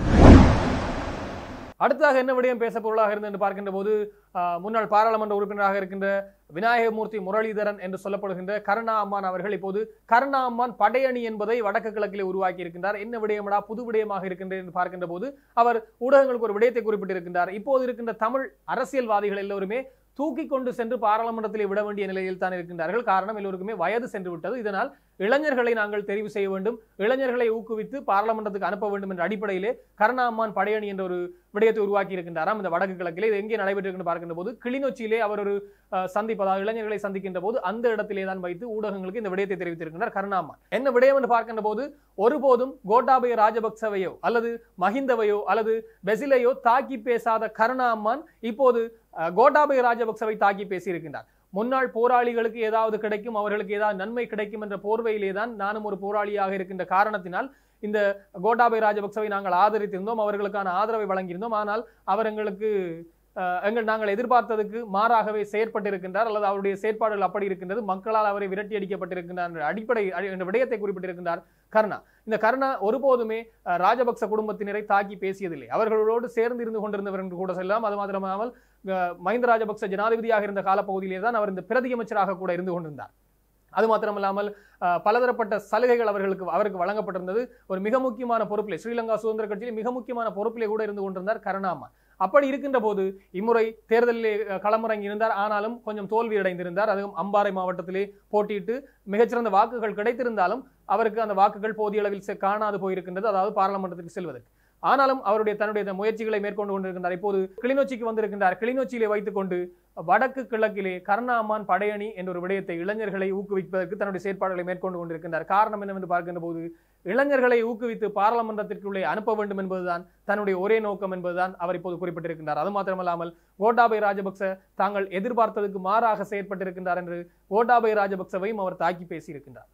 அடுத்ததாக என்ன விடயம் பேச பொருளாக இருந்தது என்று பார்க்கின்ற போது ஆஹ், முன்னாள் பாராளுமன்ற உறுப்பினராக இருக்கின்ற விநாயகமூர்த்தி முரளிதரன் என்று சொல்லப்படுகின்ற கருணா அம்மான் அவர்கள் இப்போது கருணா அம்மான் படையணி என்பதை வடக்கு கிழக்கிலே உருவாக்கி இருக்கின்றார் என்ன விடயமடா புது விடயமாக இருக்கின்றது என்று பார்க்கின்ற போது அவர் ஊடகங்களுக்கு ஒரு விடயத்தை குறிப்பிட்டிருக்கின்றார் இப்போது இருக்கின்ற தமிழ் அரசியல்வாதிகள் எல்லோருமே தூக்கி கொண்டு சென்று பாராளுமன்றத்திலே விட வேண்டிய நிலையில் தான் இருக்கின்றார்கள் காரணம் எல்லோருக்குமே வயது சென்று விட்டது இதனால் இளைஞர்களை நாங்கள் தெரிவு செய்ய வேண்டும் இளைஞர்களை ஊக்குவித்து பாராளுமன்றத்துக்கு அனுப்ப வேண்டும் என்ற அடிப்படையிலே கருணா அம்மான் படையணி என்ற ஒரு விடயத்தை உருவாக்கி இருக்கின்றாராம் இந்த வடக்கு கிழக்கிலே இது எங்கே நடைபெற்றிருக்கின்ற பார்க்கின்ற போது கிளிநொச்சியிலே அவர் ஒரு அஹ், சந்திப்பதாக இளைஞர்களை சந்திக்கின்ற போது அந்த இடத்திலே தான் வைத்து ஊடகங்களுக்கு இந்த விடயத்தை தெரிவித்திருக்கின்றார் கருணாமான் என்ன விடயம் என்று பார்க்கின்ற போது ஒருபோதும் கோட்டாபய ராஜபக்சவையோ அல்லது மஹிந்தவையோ அல்லது பெசிலையோ தாக்கி பேசாத கருணா அம்மான் இப்போது அஹ், கோட்டாபய ராஜபக்சவை தாக்கி பேசியிருக்கின்றார் முன்னாள் போராளிகளுக்கு ஏதாவது கிடைக்கும் அவர்களுக்கு ஏதாவது நன்மை கிடைக்கும் என்ற போர்வையிலே தான் நானும் ஒரு போராளியாக இருக்கின்ற காரணத்தினால் இந்த கோட்டாபய ராஜபக்சவை நாங்கள் ஆதரித்திருந்தோம் அவர்களுக்கான ஆதரவை வழங்கியிருந்தோம் ஆனால் அவர் எங்களுக்கு அஹ், எங்கள் நாங்கள் எதிர்பார்த்ததுக்கு மாறாகவே செயற்பட்டிருக்கின்றார் அல்லது அவருடைய செயற்பாடுகள் அப்படி இருக்கின்றது மக்களால் அவரை விரட்டி அடிக்கப்பட்டிருக்கின்றார் என்ற அடிப்படை அடி- என்ற விடயத்தை குறிப்பிட்டிருக்கின்றார் கருணா இந்த கருணா ஒருபோதுமே அஹ், ராஜபக்ச குடும்பத்தினரை தாக்கி பேசியதில்லை அவர்களோடு சேர்ந்து இருந்து கொண்டிருந்தவர் என்று கூட சொல்லலாம் அது மாத்திரமாமல் அஹ், மஹிந்த ராஜபக்ச ஜனாதிபதியாக இருந்த காலப்பகுதியிலே தான் அவர் இந்த பிரதி அமைச்சராக கூட இருந்து கொண்டிருந்தார் அது மாத்திரமல்லாமல் அஹ், பலதரப்பட்ட சலுகைகள் அவர்களுக்கு அவருக்கு வழங்கப்பட்டிருந்தது ஒரு மிக முக்கியமான பொறுப்பிலே ஸ்ரீலங்கா சுதந்திர கட்சியில் மிக முக்கியமான பொறுப்பிலே கூட இருந்து கொண்டிருந்தார் கருணாமா அப்படி இருக்கின்ற போது இம்முறை தேர்தலிலே அஹ், களமிறங்கி இருந்தார் ஆனாலும் கொஞ்சம் தோல்வி அடைந்திருந்தார் அதுவும் அம்பாறை மாவட்டத்திலே போட்டியிட்டு மிகச்சிறந்த வாக்குகள் கிடைத்திருந்தாலும் அவருக்கு அந்த வாக்குகள் போதிய அளவில் செ- காணாது போயிருக்கின்றது அதாவது பாராளுமன்றத்திற்கு செல்வதற்கு ஆனாலும் அவருடைய தன்னுடைய இந்த முயற்சிகளை மேற்கொண்டு கொண்டிருக்கின்றார் இப்போது கிளிநொச்சிக்கு வந்திருக்கின்றார் கிளிநொச்சியிலே வைத்துக்கொண்டு வடக்கு கிழக்கிலே கருணாமான் படையணி என்ற ஒரு விடயத்தை இளைஞர்களை ஊக்குவிப்பதற்கு தன்னுடைய செயற்பாடுகளை மேற்கொண்டு கொண்டிருக்கின்றார் காரணம் என்னவென்று பார்க்கின்ற போது இளைஞர்களை ஊக்குவித்து பாராளுமன்றத்திற்குள்ளே அனுப்ப வேண்டும் என்பதுதான் தன்னுடைய ஒரே நோக்கம் என்பதுதான் அவர் இப்போது குறிப்பிட்டிருக்கின்றார் அது மாத்திரமல்லாமல் கோட்டாபய ராஜபக்ச தாங்கள் எதிர்பார்த்ததுக்கு மாறாக செயற்பட்டிருக்கின்றார் என்று கோட்டாபய ராஜபக்சவையும் அவர் தாக்கி பேசியிருக்கின்றார்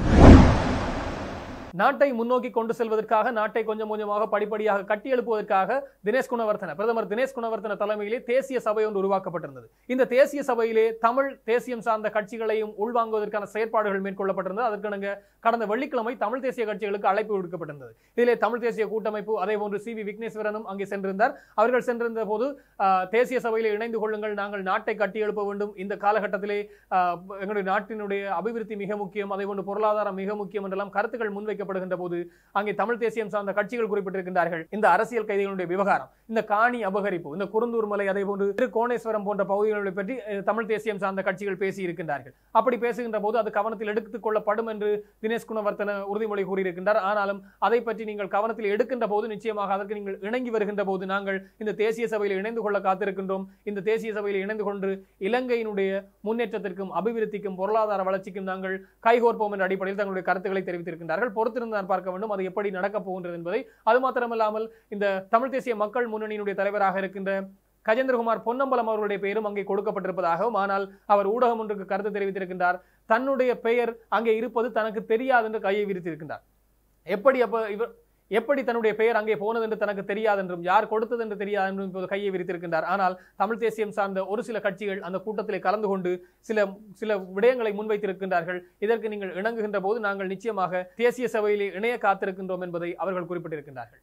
நாட்டை முன்னோக்கி கொண்டு செல்வதற்காக நாட்டை கொஞ்சம் கொஞ்சமாக படிப்படியாக கட்டியெழுப்புவதற்காக தினேஷ் குணவர்த்தன பிரதமர் தினேஷ் குணவர்த்தன தலைமையிலே தேசிய சபை ஒன்று உருவாக்கப்பட்டிருந்தது இந்த தேசிய சபையிலே தமிழ் தேசியம் சார்ந்த கட்சிகளையும் உள்வாங்குவதற்கான செயற்பாடுகள் மேற்கொள்ளப்பட்டிருந்தது அதற்கிணங்க கடந்த வெள்ளிக்கிழமை தமிழ் தேசிய கட்சிகளுக்கு அழைப்பு விடுக்கப்பட்டிருந்தது இதிலே தமிழ் தேசிய கூட்டமைப்பு அதே போன்று சி வி விக்னேஸ்வரனும் அங்கே சென்றிருந்தார் அவர்கள் சென்றிருந்த போது ஆஹ், தேசிய சபையிலே இணைந்து கொள்ளுங்கள் நாங்கள் நாட்டை கட்டியெழுப்ப வேண்டும் இந்த காலகட்டத்திலே ஆஹ், எங்களுடைய நாட்டினுடைய அபிவிருத்தி மிக முக்கியம் அதே போன்று பொருளாதாரம் மிக முக்கியம் என்றெல்லாம் கருத்துக்கள் முன்வைக்கப்படுகின்ற போது அங்கே தமிழ் தேசியம் சார்ந்த கட்சிகள் குறிப்பிட்டிருக்கின்றார்கள் இந்த அரசியல் கைதிகளுடைய விவகாரம் இந்த காணி அபகரிப்பு இந்த குருந்தூர் மலை அதே போன்று திரு கோணேஸ்வரம் போன்ற பகுதிகளை பற்றி அஹ், தமிழ் தேசியம் சார்ந்த கட்சிகள் பேசி இருக்கின்றார்கள் அப்படி பேசுகின்ற போது அது கவனத்தில் எடுத்துக் கொள்ளப்படும் என்று தினேஷ் குணவர்த்தன உறுதிமொழி கூறியிருக்கின்றார் ஆனாலும் அதை பற்றி நீங்கள் கவனத்தில் எடுக்கின்ற போது நிச்சயமாக அதற்கு நீங்கள் இணங்கி வருகின்ற போது நாங்கள் இந்த தேசிய சபையில் இணைந்து கொள்ள காத்திருக்கின்றோம் இந்த தேசிய சபையில் இணைந்து கொண்டு இலங்கையினுடைய முன்னேற்றத்திற்கும் அபிவிருத்திக்கும் பொருளாதார வளர்ச்சிக்கும் நாங்கள் கைகோர்ப்போம் என்ற அடிப்படையில் தங்களுடைய கருத்துக்களை தெரிவித்திருக்கின்றார்கள் பொறுத்திருந்து நான் பார்க்க வேண்டும் அது எப்படி நடக்கப் போகின்றது என்பதை அது மாத்திரமல்லாமல் இந்த தமிழ் தேசிய மக்கள் முன்னணியினுடைய தலைவராக இருக்கின்ற கஜேந்திரகுமார் பொன்னம்பலம் அவர்களுடைய பெயரும் அங்கே கொடுக்கப்பட்டிருப்பதாகவும் ஆனால் அவர் ஊடகம் ஒன்றுக்கு கருத்து தெரிவித்திருக்கின்றார் தன்னுடைய பெயர் அங்கே இருப்பது தனக்கு தெரியாது என்று கையை விரித்திருக்கின்றார் எப்படி அப்ப இவர் எப்படி தன்னுடைய பெயர் அங்கே போனது என்று தனக்கு தெரியாது என்றும் யார் கொடுத்தது என்று தெரியாது என்றும் இப்போது கையை விரித்திருக்கின்றார் ஆனால் தமிழ் தேசியம் சார்ந்த ஒரு சில கட்சிகள் அந்த கூட்டத்திலே கலந்து கொண்டு சில சில விடயங்களை முன்வைத்திருக்கின்றார்கள் இதற்கு நீங்கள் இணங்குகின்ற போது நாங்கள் நிச்சயமாக தேசிய சபையிலே இணைய காத்திருக்கின்றோம் என்பதை அவர்கள் குறிப்பிட்டிருக்கின்றார்கள்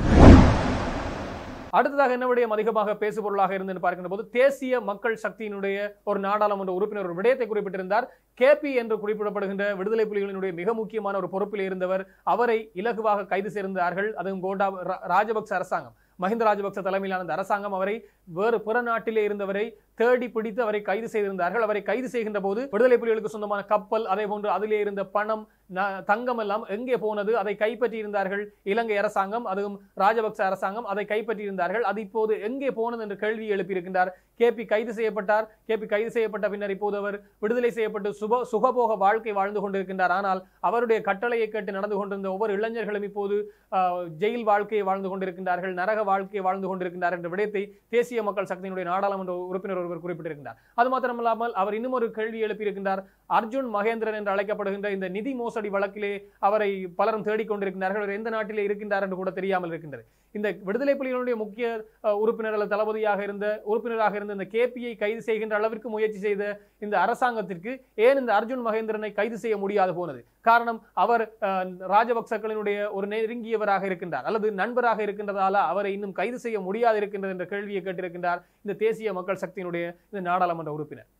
அடுத்ததாக என்ன விடயம் அதிகமாக பேசுபொருளாக இருந்து பார்க்கின்ற போது தேசிய மக்கள் சக்தியினுடைய ஒரு நாடாளுமன்ற உறுப்பினர் ஒரு விடயத்தை குறிப்பிட்டிருந்தார் கேபி என்று குறிப்பிடப்படுகின்ற விடுதலை புலிகளினுடைய மிக முக்கியமான ஒரு பொறுப்பில் இருந்தவர் அவரை இலகுவாக கைது செய்திருந்தார்கள் அதுவும் கோண்டா ரா- ராஜபக்ச அரசாங்கம் மஹிந்த ராஜபக்ச தலைமையிலான அந்த அரசாங்கம் அவரை வேறு பிற நாட்டிலே இருந்தவரை தேடி பிடித்து அவரை கைது செய்திருந்தார்கள் அவரை கைது செய்கின்ற போது விடுதலை புலிகளுக்கு சொந்தமான கப்பல் அதே போன்று அதிலே இருந்த பணம் ந- தங்கம் எல்லாம் எங்கே போனது அதை கைப்பற்றி இருந்தார்கள் இலங்கை அரசாங்கம் அதுவும் ராஜபக்ச அரசாங்கம் அதை கைப்பற்றி இருந்தார்கள் அது இப்போது எங்கே போனது என்று கேள்வி எழுப்பியிருக்கின்றார் கேபி கைது செய்யப்பட்டார் கேபி கைது செய்யப்பட்ட பின்னர் இப்போது அவர் விடுதலை செய்யப்பட்டு சுப சுகபோக வாழ்க்கை வாழ்ந்து கொண்டிருக்கின்றார் ஆனால் அவருடைய கட்டளையை கேட்டு நடந்து கொண்டிருந்த ஒவ்வொரு இளைஞர்களும் இப்போது ஆஹ், ஜெயில் வாழ்க்கையை வாழ்ந்து கொண்டிருக்கின்றார்கள் நரக வாழ்க்கையை வாழ்ந்து கொண்டிருக்கின்றார் என்ற விடயத்தை தேசிய மக்கள் சக்தியினுடைய நாடாளுமன்ற உறுப்பினர் ஒருவர் குறிப்பிட்டிருக்கின்றார் அது மாத்திரமல்லாமல் அவர் இன்னும் ஒரு கேள்வி எழுப்பியிருக்கின்றார் அர்ஜுன் மகேந்திரன் என்று அழைக்கப்படுகின்ற இந்த நிதி மோசடி வழக்கிலே அவரை பலரும் தேடிக்கொண்டிருக்கின்றார்கள் அவர் எந்த நாட்டிலே இருக்கின்றார் என்று கூட தெரியாமல் இருக்கின்றது இந்த விடுதலை புலிகளுடைய முக்கிய அஹ், உறுப்பினர் அல்லது தளபதியாக இருந்த உறுப்பினராக இருந்த இந்த கேபியை கைது செய்கின்ற அளவிற்கு முயற்சி செய்த இந்த அரசாங்கத்திற்கு ஏன் இந்த அர்ஜுன் மகேந்திரனை கைது செய்ய முடியாது போனது காரணம் அவர் அஹ், ராஜபக்சக்களினுடைய ஒரு நெருங்கியவராக இருக்கின்றார் அல்லது நண்பராக இருக்கின்றதால அவரை இன்னும் கைது செய்ய முடியாது இருக்கின்றது என்ற கேள்வியை கேட்டிருக்கின்றார் இந்த தேசிய மக்கள் சக்தியினுடைய இந்த நாடாளுமன்ற உறுப்பினர்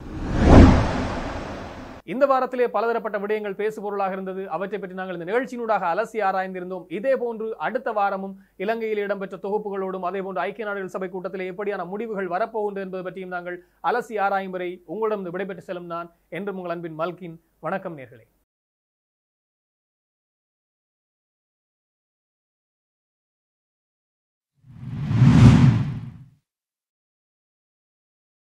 இந்த வாரத்திலே பலதரப்பட்ட விடயங்கள் பேசுபொருளாக இருந்தது அவற்றை பற்றி நாங்கள் இந்த நிகழ்ச்சியினூடாக அலசி ஆராய்ந்திருந்தோம் இதே போன்று அடுத்த வாரமும் இலங்கையில் இடம்பெற்ற தொகுப்புகளோடும் அதே போன்று ஐக்கிய நாடுகள் சபை கூட்டத்திலே எப்படியான முடிவுகள் வரப்போகின்றது என்பது பற்றியும் நாங்கள் அலசி ஆராயும் வரை உங்களிடம் விடைபெற்று செல்லும் நான் என்றும் உங்கள் அன்பின் மல்கின் வணக்கம் நேர்களே